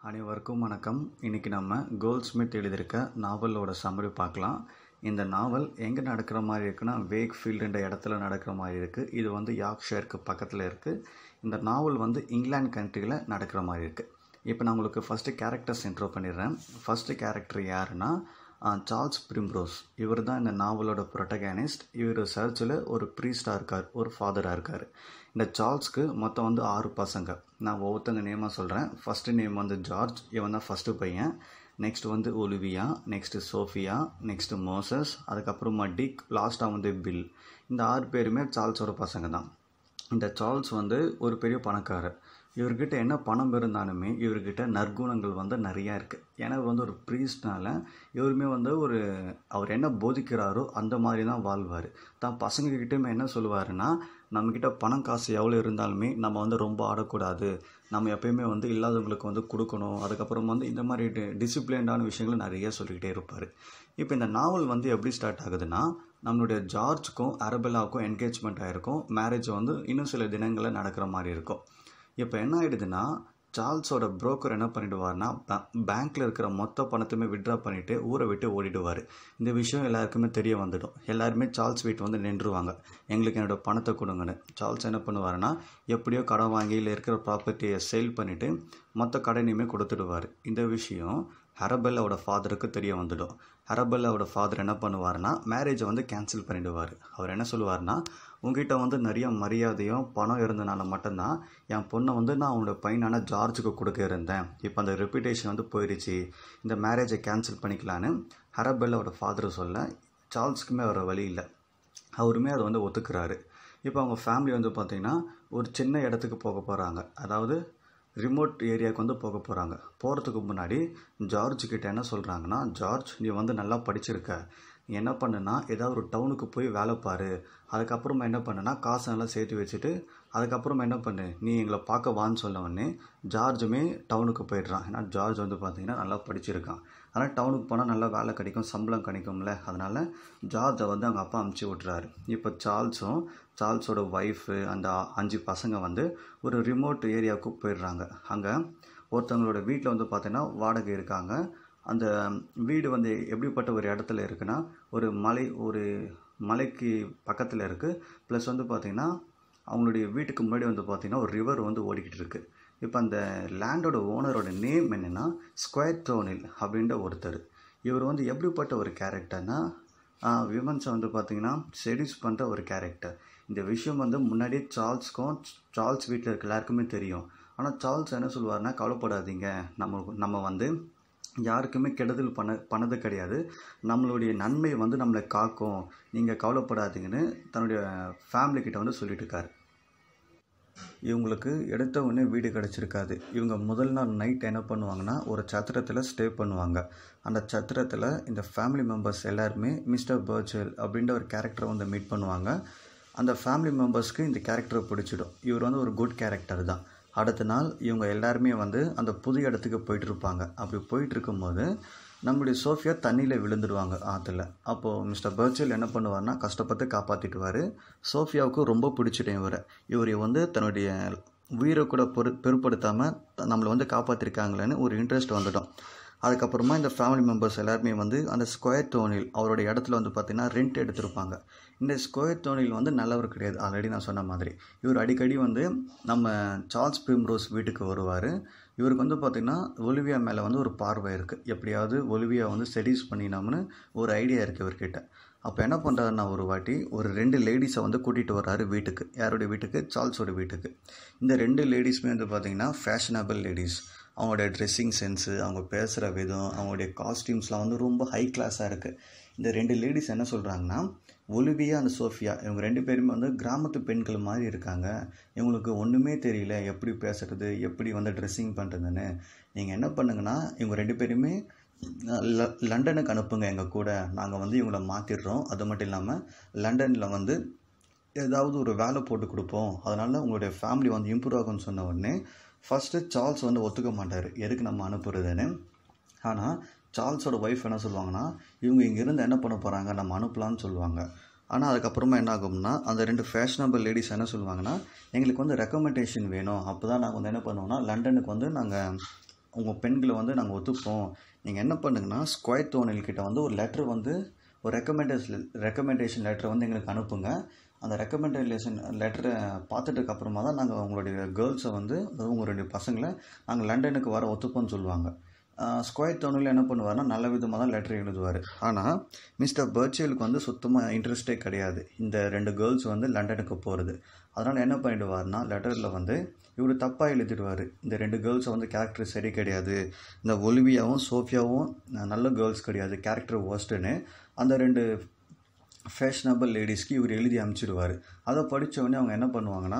அனைவருக்கும் வணக்கம் இன்றைக்கி நம்ம கோல்ட்ஸ்மித் எழுதியிருக்க நாவலோட சம்மரி பார்க்கலாம் இந்த நாவல் எங்கே நடக்கிற மாதிரி இருக்குன்னா வேக் ஃபீல்டுன்ற இடத்துல நடக்கிற மாதிரி இருக்குது இது வந்து யார்க்ஷயருக்கு பக்கத்தில் இருக்குது இந்த நாவல் வந்து இங்கிலாந்து கண்ட்ரியில் நடக்கிற மாதிரி இருக்குது இப்போ நான் உங்களுக்கு ஃபஸ்ட்டு கேரக்டர்ஸ் இன்ட்ரோ பண்ணிடுறேன் ஃபஸ்ட்டு கேரக்டர் யாருன்னா சார்ல்ஸ் பிரிம்ரோஸ் இவர் தான் இந்த நாவலோட ப்ரொட்டகானிஸ்ட் இவர் சர்ச்சில் ஒரு ப்ரீஸ்டாக இருக்கார் ஒரு ஃபாதராக இருக்கார் இந்த சார்ல்ஸ்க்கு மொத்தம் வந்து ஆறு பசங்க நான் ஒவ்வொருத்தங்க நேமாக சொல்கிறேன் ஃபஸ்ட்டு நேம் வந்து ஜார்ஜ் இவன் தான் ஃபஸ்ட்டு பையன் நெக்ஸ்ட் வந்து Olivia next Sophia next Moses அதுக்கப்புறமா டிக் லாஸ்ட்டாக வந்து பில் இந்த ஆறு பேருமே சார்ல்ஸோட பசங்க தான் இந்த சார்ல்ஸ் வந்து ஒரு பெரிய பணக்காரர் இவர்கிட்ட என்ன பணம் இருந்தாலுமே இவர்கிட்ட நற்குணங்கள் வந்து நிறையா இருக்குது ஏன்னா இவர் வந்து ஒரு ப்ரீஸ்ட்னால இவருமே வந்து ஒரு அவர் என்ன போதிக்கிறாரோ அந்த மாதிரி தான் வாழ்வார் தான் பசங்கக்கிட்டேயுமே என்ன சொல்லுவாருன்னா நம்மக்கிட்ட பணம் காசு எவ்வளோ இருந்தாலுமே நம்ம வந்து ரொம்ப ஆடக்கூடாது நம்ம எப்பயுமே வந்து இல்லாதவங்களுக்கு வந்து கொடுக்கணும் அதுக்கப்புறம் வந்து இந்த மாதிரி டி டிசிப்ளின்டான விஷயங்களை நிறைய சொல்லிக்கிட்டே இருப்பார் இப்போ இந்த நாவல் வந்து எப்படி ஸ்டார்ட் ஆகுதுன்னா நம்மளுடைய ஜார்ஜுக்கும் அரபெல்லாவுக்கும் என்கேஜ்மெண்ட் ஆகிருக்கும் மேரேஜ் வந்து இன்னும் சில தினங்களில் நடக்கிற மாதிரி இருக்கும் இப்போ என்ன ஆகிடுதுன்னா சார்ல்ஸோட புரோக்கர் என்ன பண்ணிடுவார்னா பேங்க்கில் இருக்கிற மொத்த பணத்தையுமே விட்ரா பண்ணிவிட்டு ஊரை விட்டு ஓடிடுவார் இந்த விஷயம் எல்லாருக்குமே தெரிய வந்துடும் எல்லாருமே சார்ல்ஸ் வீட்டு வந்து நின்றுவாங்க எங்களுக்கு என்னோட பணத்தை கொடுங்கன்னு சார்ல்ஸ் என்ன பண்ணுவாருன்னா எப்படியோ கடன் வாங்கி இல்லை இருக்கிற ப்ராப்பர்ட்டியை சேல் பண்ணிவிட்டு மொத்த கடனையுமே கொடுத்துடுவார் இந்த விஷயம் ஹரபெல்லாவோட ஃபாதருக்கு தெரிய வந்துடும் ஹரபெல்லாவோட ஃபாதர் என்ன பண்ணுவார்னா மேரேஜை வந்து கேன்சல் பண்ணிடுவார் அவர் என்ன சொல்லுவார்னா உங்ககிட்ட வந்து நிறைய மரியாதையும் பணம் இருந்தனால மட்டும்தான் என் பொண்ணை வந்து நான் அவனோட பையனான ஜார்ஜுக்கு கொடுக்க இருந்தேன் இப்போ அந்த ரெப்புடேஷன் வந்து போயிடுச்சு இந்த மேரேஜை கேன்சல் பண்ணிக்கலான்னு ஹரபெல்லாவோட ஃபாதர் சொல்ல சார்ல்ஸுக்குமே வர வழி இல்லை அவருமே அதை வந்து ஒத்துக்கிறாரு இப்போ அவங்க ஃபேமிலி வந்து பார்த்திங்கன்னா ஒரு சின்ன இடத்துக்கு போக போகிறாங்க அதாவது ரிமோட் ஏரியாவுக்கு வந்து போக போகிறாங்க போகிறதுக்கு முன்னாடி ஜார்ஜ் கிட்ட என்ன சொல்கிறாங்கன்னா ஜார்ஜ் நீ வந்து நல்லா படிச்சிருக்க நீ என்ன பண்ணுனா ஏதாவது ஒரு டவுனுக்கு போய் வேலை பாரு அதுக்கப்புறமா என்ன பண்ணுனா காசு நல்லா சேர்த்து வச்சுட்டு அதுக்கப்புறமா என்ன பண்ணு நீ எங்களை பார்க்க வான்னு சொன்ன உடனே ஜார்ஜுமே டவுனுக்கு போயிடுறான் ஏன்னா ஜார்ஜ் வந்து பார்த்திங்கன்னா நல்லா படிச்சிருக்கான் அதனால் டவுனுக்கு போனால் நல்லா வேலை கிடைக்கும் சம்பளம் கிடைக்கும்ல அதனால் ஜார்ஜை வந்து அவங்க அப்பா அமுச்சு விட்றாரு இப்போ சார்ல்ஸும் சார்ல்ஸோட ஒய்ஃபு அந்த அஞ்சு பசங்க வந்து ஒரு ரிமோட் ஏரியாவுக்கு போயிடுறாங்க அங்கே ஒருத்தவங்களோட வீட்டில் வந்து பார்த்தீங்கன்னா வாடகை இருக்காங்க அந்த வீடு வந்து எப்படிப்பட்ட ஒரு இடத்துல இருக்குன்னா ஒரு மலை ஒரு மலைக்கு பக்கத்தில் இருக்குது ப்ளஸ் வந்து பார்த்திங்கன்னா அவங்களுடைய வீட்டுக்கு முன்னாடி வந்து பார்த்திங்கன்னா ஒரு ரிவர் வந்து ஓடிக்கிட்டு இருக்குது இப்போ அந்த லேண்டோட ஓனரோட நேம் என்னென்னா ஸ்கொயர் டோனில் அப்படின்ற ஒருத்தர் இவர் வந்து எப்படிப்பட்ட ஒரு கேரக்டர்னா விமன்ஸை வந்து பார்த்திங்கன்னா செடியூஸ் பண்ணுற ஒரு கேரக்டர் இந்த விஷயம் வந்து முன்னாடியே சார்ல்ஸ்க்கும் சார்ல்ஸ் வீட்டில் இருக்க எல்லாருக்குமே தெரியும் ஆனால் சார்ல்ஸ் என்ன சொல்லுவார்னா கவலைப்படாதீங்க நம்ம நம்ம வந்து யாருக்குமே கெடுதல் பண்ண பண்ணது கிடையாது நம்மளுடைய நன்மை வந்து நம்மளை காக்கும் நீங்கள் கவலைப்படாதீங்கன்னு தன்னுடைய ஃபேமிலிக்கிட்ட வந்து சொல்லிட்டு இருக்காரு இவங்களுக்கு எடுத்த உடனே வீடு கிடச்சிருக்காது இவங்க முதல் நாள் நைட் என்ன பண்ணுவாங்கன்னா ஒரு சத்திரத்தில் ஸ்டே பண்ணுவாங்க அந்த சத்திரத்தில் இந்த ஃபேமிலி மெம்பர்ஸ் எல்லாருமே மிஸ்டர் பர்ச்சல் அப்படின்ற ஒரு கேரக்டரை வந்து மீட் பண்ணுவாங்க அந்த ஃபேமிலி மெம்பர்ஸ்க்கு இந்த கேரக்டரை பிடிச்சிடும் இவர் வந்து ஒரு குட் கேரக்டர் தான் அடுத்த நாள் இவங்க எல்லாருமே வந்து அந்த புது இடத்துக்கு போயிட்டு இருப்பாங்க அப்படி போயிட்டு இருக்கும்போது நம்மளுடைய சோஃபியா தண்ணியில் விழுந்துடுவாங்க ஆற்றுல அப்போது மிஸ்டர் பர்ச்சல் என்ன பண்ணுவார்னா கஷ்டப்பட்டு காப்பாற்றிட்டுவார் சோஃபியாவுக்கு ரொம்ப பிடிச்சிட்டேன் இவரை இவர் வந்து தன்னுடைய உயிரை கூட பொரு பெருப்படுத்தாமல் நம்மளை வந்து காப்பாற்றிருக்காங்களேன்னு ஒரு இன்ட்ரெஸ்ட் வந்துடும் அதுக்கப்புறமா இந்த ஃபேமிலி மெம்பர்ஸ் எல்லாருமே வந்து அந்த ஸ்கொயர் டோனில் அவரோட இடத்துல வந்து பார்த்திங்கன்னா ரெண்ட் எடுத்திருப்பாங்க இந்த ஸ்கொயர் டோனில் வந்து நல்லவர் கிடையாது ஆல்ரெடி நான் சொன்ன மாதிரி இவர் அடிக்கடி வந்து நம்ம சார்ல்ஸ் பிரிம்ரோஸ் வீட்டுக்கு வருவார் இவருக்கு வந்து பார்த்திங்கன்னா ஒலிவியா மேலே வந்து ஒரு பார்வை இருக்குது எப்படியாவது ஒலிவியா வந்து செடியூஸ் பண்ணினோம்னு ஒரு ஐடியா இருக்குது இவர்கிட்ட அப்போ என்ன பண்ணுறாருன்னா ஒரு வாட்டி ஒரு ரெண்டு லேடிஸை வந்து கூட்டிகிட்டு வர்றாரு வீட்டுக்கு யாருடைய வீட்டுக்கு சார்ல்ஸோட வீட்டுக்கு இந்த ரெண்டு லேடிஸுமே வந்து பார்த்திங்கன்னா ஃபேஷனபிள் லேடிஸ் அவங்களுடைய ட்ரெஸ்ஸிங் சென்ஸு அவங்க பேசுகிற விதம் அவங்களுடைய காஸ்டியூம்ஸ்லாம் வந்து ரொம்ப ஹை கிளாஸாக இருக்குது இந்த ரெண்டு லேடிஸ் என்ன சொல்கிறாங்கன்னா ஒலிவியா அந்த சோஃபியா இவங்க ரெண்டு பேருமே வந்து கிராமத்து பெண்கள் மாதிரி இருக்காங்க இவங்களுக்கு ஒன்றுமே தெரியல எப்படி பேசுகிறது எப்படி வந்து ட்ரெஸ்ஸிங் பண்ணுறதுன்னு நீங்கள் என்ன பண்ணுங்கன்னா இவங்க ரெண்டு பேருமே ல லண்டனுக்கு அனுப்புங்க எங்கள் கூட நாங்கள் வந்து இவங்கள மாற்றிடுறோம் அது மட்டும் இல்லாமல் லண்டனில் வந்து ஏதாவது ஒரு வேலை போட்டு கொடுப்போம் அதனால் உங்களுடைய ஃபேமிலி வந்து இம்ப்ரூவ் ஆகும்னு சொன்ன உடனே ஃபஸ்ட்டு சார்ல்ஸ் வந்து ஒத்துக்க மாட்டார் எதுக்கு நம்ம அனுப்புறதுன்னு ஆனால் சார்ல்ஸோட ஒய்ஃப் என்ன சொல்லுவாங்கன்னா இவங்க இங்கேருந்து என்ன பண்ண போகிறாங்க நம்ம அனுப்பலான்னு சொல்லுவாங்க ஆனால் அதுக்கப்புறமா என்ன ஆகும்னா அந்த ரெண்டு ஃபேஷனபிள் லேடிஸ் என்ன சொல்லுவாங்கன்னா எங்களுக்கு வந்து ரெக்கமெண்டேஷன் வேணும் அப்போ தான் நாங்கள் வந்து என்ன பண்ணுவோம்னா லண்டனுக்கு வந்து நாங்கள் உங்கள் பெண்களை வந்து நாங்கள் ஒத்துப்போம் நீங்கள் என்ன பண்ணுங்கன்னா ஸ்கொயர் தோணில் கிட்ட வந்து ஒரு லெட்டர் வந்து ஒரு ரெக்கமெண்டேஷன் ரெக்கமெண்டேஷன் லெட்டர் வந்து எங்களுக்கு அனுப்புங்க அந்த ரெக்கமெண்டேஷன் லெட்டரை பார்த்துட்டுக்கு அப்புறமா தான் நாங்கள் உங்களுடைய கேர்ள்ஸை வந்து அதாவது உங்களுடைய பசங்களை நாங்கள் லண்டனுக்கு வர ஒத்துப்போம்னு சொல்லுவாங்க ஸ்கொயர் தோணில் என்ன பண்ணுவார்னா நல்ல விதமாக தான் லெட்டர் எழுதுவார் ஆனால் மிஸ்டர் பர்ச்சேலுக்கு வந்து சுத்தமாக இன்ட்ரெஸ்டே கிடையாது இந்த ரெண்டு கேர்ள்ஸ் வந்து லண்டனுக்கு போகிறது அதனால் என்ன பண்ணிடுவார்னா லெட்டரில் வந்து இவர் தப்பாக எழுதிடுவார் இந்த ரெண்டு கேர்ள்ஸை வந்து கேரக்டர் சரி கிடையாது இந்த ஒலிவியாவும் சோஃபியாவும் நல்ல கேர்ள்ஸ் கிடையாது கேரக்டர் ஒஸ்ட்டுன்னு அந்த ரெண்டு ஃபேஷனபிள் லேடிஸ்க்கு இவர் எழுதி அனுப்பிச்சிடுவார் அதை படித்தவொடனே அவங்க என்ன பண்ணுவாங்கன்னா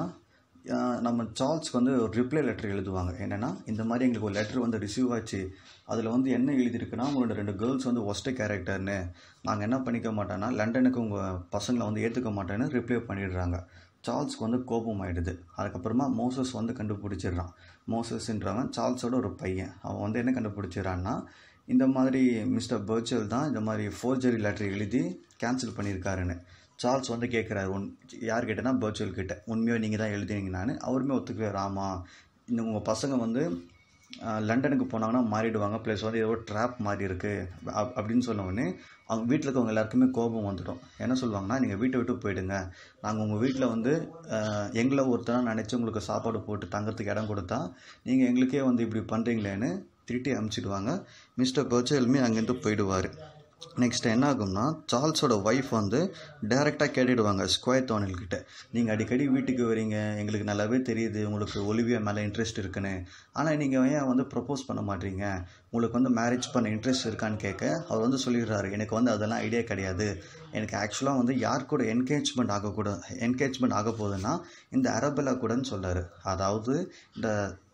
நம்ம சார்ல்ஸ்க்கு வந்து ஒரு ரிப்ளை லெட்டர் எழுதுவாங்க என்னென்னா இந்த மாதிரி எங்களுக்கு ஒரு லெட்டர் வந்து ரிசீவ் ஆச்சு அதில் வந்து என்ன எழுதியிருக்குன்னா உங்களோட ரெண்டு கேர்ள்ஸ் வந்து ஒஸ்ட்டு கேரக்டர்னு நாங்கள் என்ன பண்ணிக்க மாட்டோன்னா லண்டனுக்கு உங்கள் பசங்களை வந்து ஏற்றுக்க மாட்டேன்னு ரிப்ளை பண்ணிடுறாங்க சார்ல்ஸ்க்கு வந்து கோபம் ஆகிடுது அதுக்கப்புறமா மோசஸ் வந்து கண்டுபிடிச்சிடுறான் மோசஸ்ன்றவன் சார்ல்ஸோட ஒரு பையன் அவன் வந்து என்ன கண்டுபிடிச்சிடறான்னா இந்த மாதிரி மிஸ்டர் பர்ச்சல் தான் இந்த மாதிரி ஃபோர்ஜரி லெட்டர் எழுதி கேன்சல் பண்ணியிருக்காருன்னு சார்ல்ஸ் வந்து கேட்குறாரு உன் யார் கிட்டனா பர்ச்சுவல் கிட்ட உண்மையாக நீங்கள் தான் எழுதினீங்கன்னு அவருமே ஒத்துக்குவார் ஆமாம் இந்த உங்கள் பசங்க வந்து லண்டனுக்கு போனாங்கன்னா மாறிடுவாங்க ப்ளஸ் வந்து ஏதோ ட்ராப் மாதிரி இருக்குது அப் அப்படின்னு சொன்ன உடனே அவங்க வீட்டில் இருக்கவங்க எல்லாருக்குமே கோபம் வந்துடும் என்ன சொல்லுவாங்கன்னா நீங்கள் வீட்டை விட்டு போயிடுங்க நாங்கள் உங்கள் வீட்டில் வந்து எங்களை ஒருத்தராக நினச்சி உங்களுக்கு சாப்பாடு போட்டு தங்கறதுக்கு இடம் கொடுத்தா நீங்கள் எங்களுக்கே வந்து இப்படி பண்ணுறீங்களேன்னு திருட்டி அமுச்சிடுவாங்க மிஸ்டர் பர்ச்சல்மே அங்கேருந்து போயிடுவார் நெக்ஸ்ட் என்ன ஆகும்னா சார்ல்ஸோட ஒய்ஃப் வந்து டைரெக்டாக கேட்டுடுவாங்க ஸ்கொயர் தோனல்கிட்ட நீங்கள் அடிக்கடி வீட்டுக்கு வரீங்க எங்களுக்கு நல்லாவே தெரியுது உங்களுக்கு ஒலிவியா மேலே இன்ட்ரெஸ்ட் இருக்குன்னு ஆனால் நீங்கள் ஏன் வந்து ப்ரப்போஸ் பண்ண மாட்டீங்க உங்களுக்கு வந்து மேரேஜ் பண்ண இன்ட்ரெஸ்ட் இருக்கான்னு கேட்க அவர் வந்து சொல்லிடுறாரு எனக்கு வந்து அதெல்லாம் ஐடியா கிடையாது எனக்கு ஆக்சுவலாக வந்து யார் கூட என்கேஜ்மெண்ட் ஆகக்கூட என்கேஜ்மெண்ட் ஆக போகுதுன்னா இந்த அரபெல்லா கூடன்னு சொல்கிறாரு அதாவது இந்த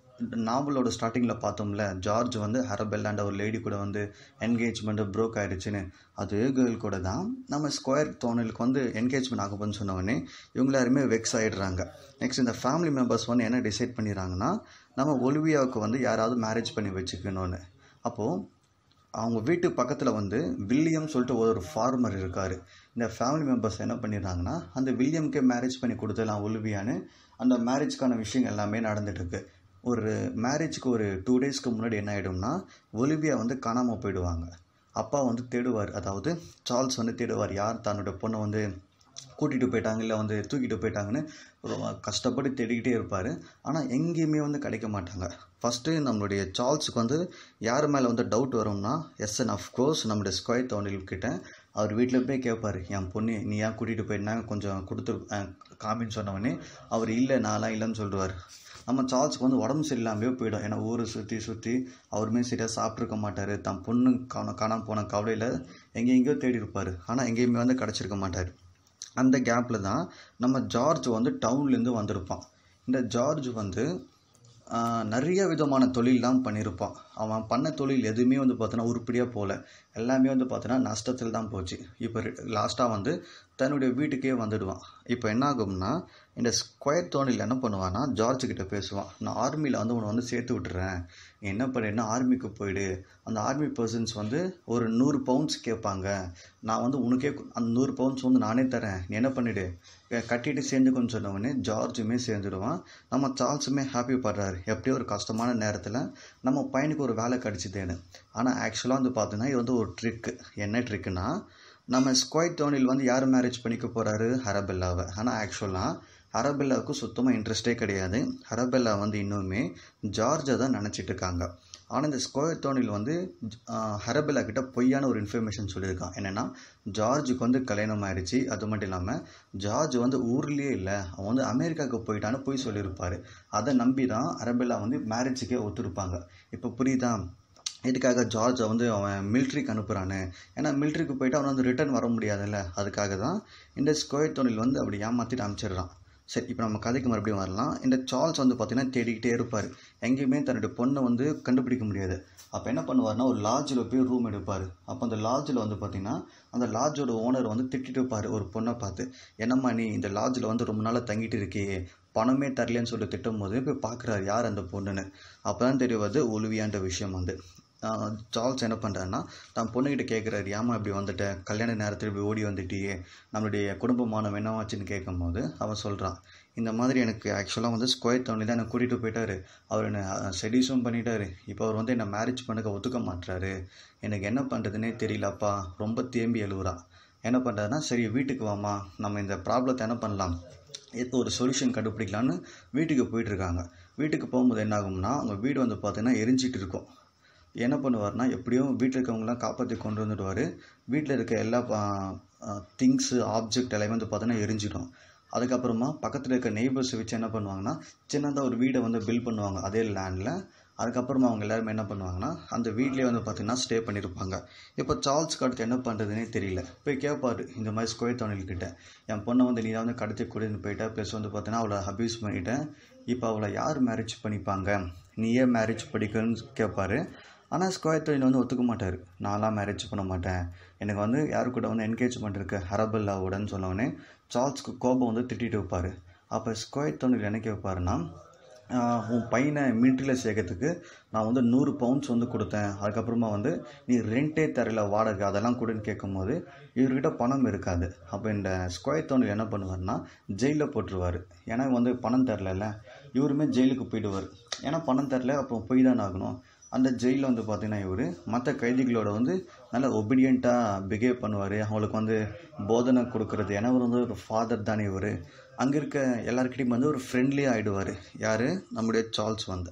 நாவலோட ஸ்டார்டிங்கில் பார்த்தோம்ல ஜார்ஜ் வந்து ஹரபெல்லாண்ட ஒரு லேடி கூட வந்து என்கேஜ்மெண்ட்டு ப்ரோக் ஆகிடுச்சின்னு அதே கேர்ள் கூட தான் நம்ம ஸ்கொயர் தோணலுக்கு வந்து என்கேஜ்மெண்ட் ஆகும்னு சொன்னவொடனே இவங்க எல்லாருமே வெக்ஸ் ஆகிடுறாங்க நெக்ஸ்ட் இந்த ஃபேமிலி மெம்பர்ஸ் வந்து என்ன டிசைட் பண்ணிடுறாங்கன்னா நம்ம ஒலிவியாவுக்கு வந்து யாராவது மேரேஜ் பண்ணி வச்சுக்கணும்னு அப்போது அவங்க வீட்டு பக்கத்தில் வந்து வில்லியம் சொல்லிட்டு ஒரு ஃபார்மர் இருக்கார் இந்த ஃபேமிலி மெம்பர்ஸ் என்ன பண்ணிடுறாங்கன்னா அந்த வில்லியம்க்கே மேரேஜ் பண்ணி கொடுத்துடலாம் ஒலிவியான்னு அந்த மேரேஜ்க்கான விஷயம் எல்லாமே நடந்துட்டுருக்கு ஒரு மேரேஜ்க்கு ஒரு டூ டேஸ்க்கு முன்னாடி என்ன ஆகிடும்னா ஒலிவியா வந்து காணாமல் போயிடுவாங்க அப்பா வந்து தேடுவார் அதாவது சார்ல்ஸ் வந்து தேடுவார் யார் தன்னோட பொண்ணை வந்து கூட்டிகிட்டு போயிட்டாங்க இல்லை வந்து தூக்கிட்டு போயிட்டாங்கன்னு கஷ்டப்பட்டு தேடிக்கிட்டே இருப்பார் ஆனால் எங்கேயுமே வந்து கிடைக்க மாட்டாங்க ஃபஸ்ட்டு நம்மளுடைய சார்ல்ஸுக்கு வந்து யார் மேலே வந்து டவுட் வரும்னா எஸ் அண்ட் அஃப்கோர்ஸ் நம்மளுடைய ஸ்கொயர் தோண்டில்கிட்ட அவர் வீட்டில் போய் கேட்பார் என் பொண்ணு நீ ஏன் கூட்டிகிட்டு போயிட்டாங்க கொஞ்சம் கொடுத்து காமின்னு சொன்னவொடனே அவர் இல்லை நான்லாம் இல்லைன்னு சொல்லுவார் நம்ம சார்ல்ஸ்க்கு வந்து உடம்பு சரியில்லாமே போயிடும் ஏன்னா ஊரை சுற்றி சுற்றி அவருமே சரியாக சாப்பிட்ருக்க மாட்டார் தன் பொண்ணு காண காணாமல் போன கவலையில் எங்கே எங்கேயோ தேடி இருப்பார் ஆனால் எங்கேயுமே வந்து கிடச்சிருக்க மாட்டார் அந்த கேப்பில் தான் நம்ம ஜார்ஜ் வந்து டவுன்லேருந்து வந்திருப்பான் இந்த ஜார்ஜ் வந்து நிறைய விதமான தொழில்லாம் பண்ணியிருப்பான் அவன் பண்ண தொழில் எதுவுமே வந்து பார்த்தோன்னா உருப்படியாக போகல எல்லாமே வந்து பார்த்தோன்னா நஷ்டத்தில் தான் போச்சு இப்போ லாஸ்ட்டாக வந்து தன்னுடைய வீட்டுக்கே வந்துடுவான் இப்போ என்ன ஆகும்னா இந்த ஸ்கொயர் தோணில் என்ன பண்ணுவான்னா ஜார்ஜ் கிட்ட பேசுவான் நான் ஆர்மியில் வந்து உன்னை வந்து சேர்த்து விட்டுறேன் நீ என்ன பண்ணேன்னா ஆர்மிக்கு போயிடு அந்த ஆர்மி பர்சன்ஸ் வந்து ஒரு நூறு பவுண்ட்ஸ் கேட்பாங்க நான் வந்து உனக்கே அந்த நூறு பவுண்ட்ஸ் வந்து நானே தரேன் நீ என்ன பண்ணிவிடு கட்டிட்டு சேர்ந்துக்கோன்னு சொன்னவொடனே ஜார்ஜுமே சேர்ந்துடுவான் நம்ம சார்ல்ஸுமே ஹாப்பி படுறாரு எப்படியோ ஒரு கஷ்டமான நேரத்தில் நம்ம பையனுக்கு ஒரு வேலை கிடச்சிதேன்னு ஆனால் ஆக்சுவலாக வந்து பார்த்தோன்னா இது வந்து ஒரு ட்ரிக்கு என்ன ட்ரிக்குன்னா நம்ம ஸ்கொயர் தோனில் வந்து யார் மேரேஜ் பண்ணிக்க போகிறாரு ஹரபெல்லாவை ஆனால் ஆக்சுவலாக ஹரபெல்லாவுக்கு சுத்தமாக இன்ட்ரெஸ்டே கிடையாது ஹரபெல்லா வந்து இன்னுமே ஜார்ஜை தான் நினச்சிட்டு இருக்காங்க ஆனால் இந்த ஸ்கொயர் தோனில் வந்து ஹரபெல்லா கிட்ட பொய்யான ஒரு இன்ஃபர்மேஷன் சொல்லியிருக்கான் என்னென்னா ஜார்ஜுக்கு வந்து கல்யாணம் ஆயிடுச்சு அது மட்டும் இல்லாமல் ஜார்ஜ் வந்து ஊர்லேயே இல்லை அவன் வந்து அமெரிக்காவுக்கு போயிட்டான்னு போய் சொல்லியிருப்பார் அதை நம்பி தான் அரபெல்லா வந்து மேரேஜுக்கே ஒத்துருப்பாங்க இப்போ புரியுதா இதுக்காக ஜார்ஜை வந்து அவன் மிலிட்ரிக்கு அனுப்புகிறானு ஏன்னா மிலிட்ரிக்கு போயிட்டு அவன் வந்து ரிட்டர்ன் வர முடியாதுல்ல அதுக்காக தான் இந்த ஸ்கொயர் தொழில் வந்து அப்படி ஏமாற்றிட்டு அனுப்பிச்சிடுறான் சரி இப்போ நம்ம கதைக்கு மறுபடியும் வரலாம் இந்த சார்ல்ஸ் வந்து பார்த்திங்கன்னா தேடிக்கிட்டே இருப்பார் எங்கேயுமே தன்னுடைய பொண்ணை வந்து கண்டுபிடிக்க முடியாது அப்போ என்ன பண்ணுவார்னா ஒரு லாட்ஜில் போய் ரூம் எடுப்பார் அப்போ அந்த லாட்ஜில் வந்து பார்த்திங்கன்னா அந்த லாட்ஜோட ஓனர் வந்து திட்டிட்டு இருப்பார் ஒரு பொண்ணை பார்த்து என்னம்மா நீ இந்த லாட்ஜில் வந்து ரொம்ப நாளாக தங்கிட்டு இருக்கியே பணமே தரலன்னு சொல்லி திட்டும் போது போய் பார்க்குறாரு யார் அந்த பொண்ணுன்னு அப்போ தான் தெரியாது ஒலுவியான்ற விஷயம் வந்து சார்ல்ஸ் என்ன பண்ணுறாருன்னா தான் பொண்ணுக்கிட்ட கேட்குறாரு ஏமா இப்படி வந்துட்டேன் கல்யாண நேரத்தில் இப்படி ஓடி வந்துட்டியே நம்மளுடைய குடும்பமானம் என்னவாச்சுன்னு கேட்கும்போது அவன் சொல்கிறான் இந்த மாதிரி எனக்கு ஆக்சுவலாக வந்து ஸ்கொயர் டவுனில் தான் என்னை கூட்டிகிட்டு போயிட்டாரு அவர் என்னை செடியூஸும் பண்ணிட்டாரு இப்போ அவர் வந்து என்னை மேரேஜ் பண்ணக்க ஒத்துக்க மாட்டுறாரு எனக்கு என்ன பண்ணுறதுனே தெரியலப்பா ரொம்ப தேம்பி எழுவுறா என்ன பண்ணுறதுனா சரி வீட்டுக்கு வாமா நம்ம இந்த ப்ராப்ளத்தை என்ன பண்ணலாம் இப்போ ஒரு சொல்யூஷன் கண்டுபிடிக்கலான்னு வீட்டுக்கு போயிட்டுருக்காங்க வீட்டுக்கு போகும்போது என்ன ஆகும்னா அவங்க வீடு வந்து பார்த்தீங்கன்னா எரிஞ்சிட்டு இருக்கும் என்ன பண்ணுவார்னா எப்படியும் வீட்டில் இருக்கவங்களாம் காப்பாற்றி கொண்டு வந்துடுவார் வீட்டில் இருக்க எல்லா திங்ஸு ஆப்ஜெக்ட் எல்லாமே வந்து பார்த்தீங்கன்னா எரிஞ்சிடும் அதுக்கப்புறமா பக்கத்தில் இருக்க நெய்பர்ஸ் வச்சு என்ன பண்ணுவாங்கன்னா சின்னதாக ஒரு வீடை வந்து பில்ட் பண்ணுவாங்க அதே லேண்டில் அதுக்கப்புறமா அவங்க எல்லாருமே என்ன பண்ணுவாங்கன்னா அந்த வீட்லேயே வந்து பார்த்திங்கன்னா ஸ்டே பண்ணியிருப்பாங்க இப்போ சார்ல்ஸ்க்கு அடுத்து என்ன பண்ணுறதுனே தெரியல போய் கேட்பாரு இந்த மாதிரி ஸ்கொயர் தொழில்கிட்ட என் பொண்ணை வந்து நீ தான் வந்து கடத்தி கூட்டின்னு போயிட்ட ப்ளஸ் வந்து பார்த்தீங்கன்னா அவளை அப்யூஸ் பண்ணிட்டேன் இப்போ அவளை யார் மேரேஜ் பண்ணிப்பாங்க நீயே மேரேஜ் படிக்கணும்னு கேட்பாரு ஆனால் ஸ்கொயர் தொழில் வந்து ஒத்துக்க மாட்டார் நான்லாம் மேரேஜ் பண்ண மாட்டேன் எனக்கு வந்து யாரு கூட வந்து என்கேஜ்மெண்ட் இருக்குது ஹரபல்லாவோடன்னு சொன்னோடனே சார்ல்ஸ்க்கு கோபம் வந்து திட்டிட்டு வைப்பார் அப்போ ஸ்கொயர் தொழில் என்ன கேட்பாருன்னா உன் பையனை மிலிட்ரியில் சேர்க்கறதுக்கு நான் வந்து நூறு பவுண்ட்ஸ் வந்து கொடுத்தேன் அதுக்கப்புறமா வந்து நீ ரெண்டே தரையில் வாடகை அதெல்லாம் கொடுன்னு கேட்கும்போது இவர்கிட்ட பணம் இருக்காது அப்போ இந்த ஸ்கொயர் தோணில் என்ன பண்ணுவார்னா ஜெயிலில் போட்டுருவார் ஏன்னா வந்து பணம் தரல இவருமே ஜெயிலுக்கு போயிடுவார் ஏன்னா பணம் தரல அப்போ போய் தான் ஆகணும் அந்த ஜெயிலில் வந்து பார்த்தீங்கன்னா இவர் மற்ற கைதிகளோட வந்து நல்ல ஒபீடியண்ட்டாக பிஹேவ் பண்ணுவார் அவங்களுக்கு வந்து போதனை கொடுக்கறது ஏன்னா இவர் வந்து ஒரு ஃபாதர் தானே இவர் அங்கே இருக்க எல்லாருக்கிட்டையும் வந்து ஒரு ஃப்ரெண்ட்லியாக ஆகிடுவார் யார் நம்முடைய சார்ல்ஸ் வந்து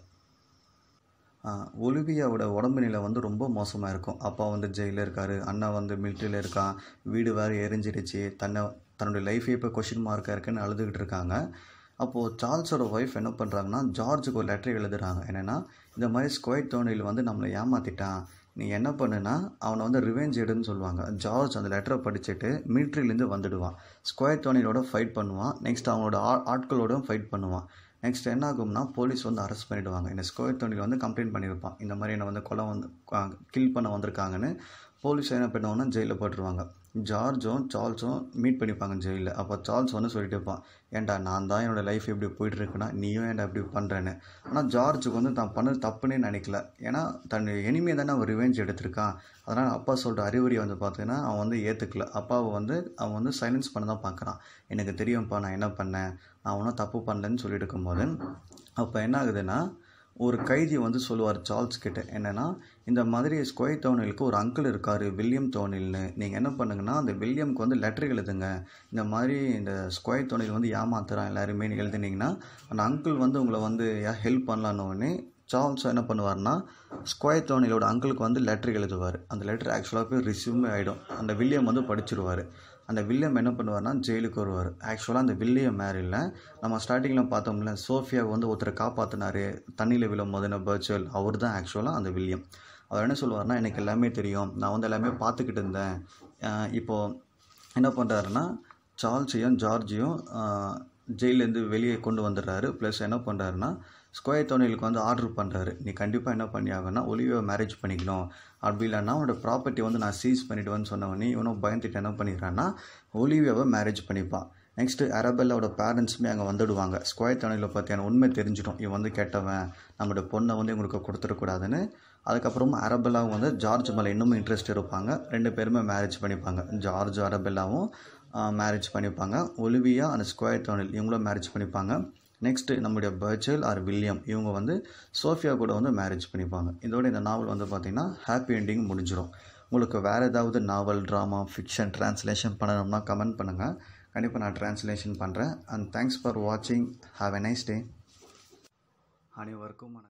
ஒலிவியாவோட உடம்பு நிலை வந்து ரொம்ப மோசமாக இருக்கும் அப்பா வந்து ஜெயிலில் இருக்கார் அண்ணா வந்து மிலிட்ரியில் இருக்கான் வீடு வேறு எரிஞ்சிடுச்சு தன்னை தன்னுடைய லைஃபே இப்போ கொஷின் மார்க்காக இருக்குன்னு அழுதுகிட்டு இருக்காங்க அப்போது சார்ல்ஸோட ஒய்ஃப் என்ன பண்ணுறாங்கன்னா ஜார்ஜுக்கு ஒரு லெட்டர் எழுதுறாங்க என்னென்னா இந்த மாதிரி ஸ்கொயர் தோனியில் வந்து நம்மளை ஏமாற்றிட்டான் நீ என்ன பண்ணுனா அவனை வந்து ரிவெஞ்ச் எடுன்னு சொல்லுவாங்க ஜார்ஜ் அந்த லெட்டரை படிச்சுட்டு மிலிட்ரிலேருந்து வந்துடுவான் ஸ்கொயர் தோனியோட ஃபைட் பண்ணுவான் நெக்ஸ்ட் அவனோட ஆ ஆட்களோடும் ஃபைட் பண்ணுவான் நெக்ஸ்ட் என்ன ஆகும்னா போலீஸ் வந்து அரெஸ்ட் பண்ணிவிடுவாங்க இந்த ஸ்கொயர் தோனியில் வந்து கம்ப்ளைண்ட் பண்ணியிருப்பான் இந்த மாதிரி என்னை வந்து கொலை வந்து கில் பண்ண வந்திருக்காங்கன்னு போலீஸ் என்ன பண்ணுவாங்கன்னா ஜெயிலில் போட்டுருவாங்க ஜார்ஜும் சார்ல்ஸும் மீட் பண்ணிப்பாங்க ஜெயிலில் அப்போ சார்ல்ஸ் வந்து சொல்லிட்டு இருப்பான் ஏன்டா நான் தான் என்னோடய லைஃப் எப்படி போயிட்டுருக்குன்னா நீயும் ஏன்டா இப்படி பண்ணுறேன்னு ஆனால் ஜார்ஜுக்கு வந்து தான் பண்ணது தப்புன்னே நினைக்கல ஏன்னா தன் எனிமையை தானே அவன் ரிவெஞ்ச் எடுத்திருக்கான் அதனால் அப்பா சொல்கிற அறிவுரையை வந்து பார்த்தீங்கன்னா அவன் வந்து ஏற்றுக்கல அப்பாவை வந்து அவன் வந்து சைலன்ஸ் பண்ண தான் பார்க்குறான் எனக்கு தெரியும்ப்பா நான் என்ன பண்ணேன் நான் ஒன்றும் தப்பு பண்ணலன்னு சொல்லிட்டு இருக்கும்போது அப்போ என்ன ஆகுதுன்னா ஒரு கைதி வந்து சொல்லுவார் சார்ல்ஸ் கிட்ட என்னென்னா இந்த மாதிரி ஸ்கொயர் டவுனிலுக்கு ஒரு அங்கிள் இருக்கார் வில்லியம் டவுனில்னு நீங்கள் என்ன பண்ணுங்கன்னா அந்த வில்லியம்க்கு வந்து லெட்டர் எழுதுங்க இந்த மாதிரி இந்த ஸ்கொயர் டவுனில் வந்து ஏமாத்துறான் எல்லாருமே எழுதுனீங்கன்னா அந்த அங்கிள் வந்து உங்களை வந்து ஹெல்ப் பண்ணலான்னு சார்ல்ஸ் என்ன பண்ணுவார்னா ஸ்கொயர் டவுனிலோட அங்கிளுக்கு வந்து லெட்டர் எழுதுவார் அந்த லெட்டர் ஆக்சுவலாக போய் ரிசீவ்மே ஆகிடும் அந்த வில்லியம் வந்து படிச்சிருவார் அந்த வில்லியம் என்ன பண்ணுவார்னா ஜெயிலுக்கு வருவார் ஆக்சுவலாக அந்த வில்லியம் மேரில் நம்ம ஸ்டார்டிங்கில் பார்த்தோம்ல சோஃபியாவை வந்து ஒருத்தரை காப்பாற்றினாரு தண்ணியில் விழும் போதுன பர்ச்சுவல் அவர் தான் ஆக்சுவலாக அந்த வில்லியம் அவர் என்ன சொல்லுவார்னா எனக்கு எல்லாமே தெரியும் நான் வந்து எல்லாமே பார்த்துக்கிட்டு இருந்தேன் இப்போது என்ன பண்ணுறாருன்னா சார்ல்ஸையும் ஜார்ஜையும் ஜெயிலேருந்து வெளியே கொண்டு வந்துடுறாரு ப்ளஸ் என்ன பண்ணுறாருன்னா ஸ்கொயர் தொழிலுக்கு வந்து ஆர்டர் பண்ணுறாரு நீ கண்டிப்பாக என்ன பண்ணி ஆகணும்னா ஒலிவியை மேரேஜ் பண்ணிக்கணும் அப்படி இல்லைன்னா அவனோட ப்ராப்பர்ட்டி வந்து நான் சீஸ் பண்ணிவிடுவேன்னு சொன்னவொடனே இவனும் பயந்துட்டு என்ன பண்ணிடுறான்னா ஒலிவியாவை மேரேஜ் பண்ணிப்பான் நெக்ஸ்ட்டு அரபெல்லாவோட பேரண்ட்ஸுமே அங்கே வந்துடுவாங்க ஸ்கொயர் தொழிலில் பார்த்தியான உண்மை தெரிஞ்சிடும் இவன் வந்து கெட்டவன் நம்மளோட பொண்ணை வந்து இவங்களுக்கு கொடுத்துடக்கூடாதுன்னு அதுக்கப்புறமா அரபெல்லாவும் வந்து ஜார்ஜ் மேலே இன்னும் இன்ட்ரெஸ்ட் இருப்பாங்க ரெண்டு பேருமே மேரேஜ் பண்ணிப்பாங்க ஜார்ஜ் அரபெல்லாவும் மேரேஜ் பண்ணிப்பாங்க ஒலிவியா அந்த ஸ்கொயர் தொழில் இவங்களும் மேரேஜ் பண்ணிப்பாங்க நெக்ஸ்ட்டு நம்முடைய பர்ச்சல் ஆர் வில்லியம் இவங்க வந்து சோஃபியா கூட வந்து மேரேஜ் பண்ணிப்பாங்க இதோட இந்த நாவல் வந்து பார்த்திங்கன்னா ஹாப்பி எண்டிங் முடிஞ்சிடும் உங்களுக்கு வேறு ஏதாவது நாவல் ட்ராமா ஃபிக்ஷன் ட்ரான்ஸ்லேஷன் பண்ணணும்னா கமெண்ட் பண்ணுங்கள் கண்டிப்பாக நான் ட்ரான்ஸ்லேஷன் பண்ணுறேன் அண்ட் தேங்க்ஸ் ஃபார் வாட்சிங் ஹாவ் எ நைஸ் டே அனைவருக்கும்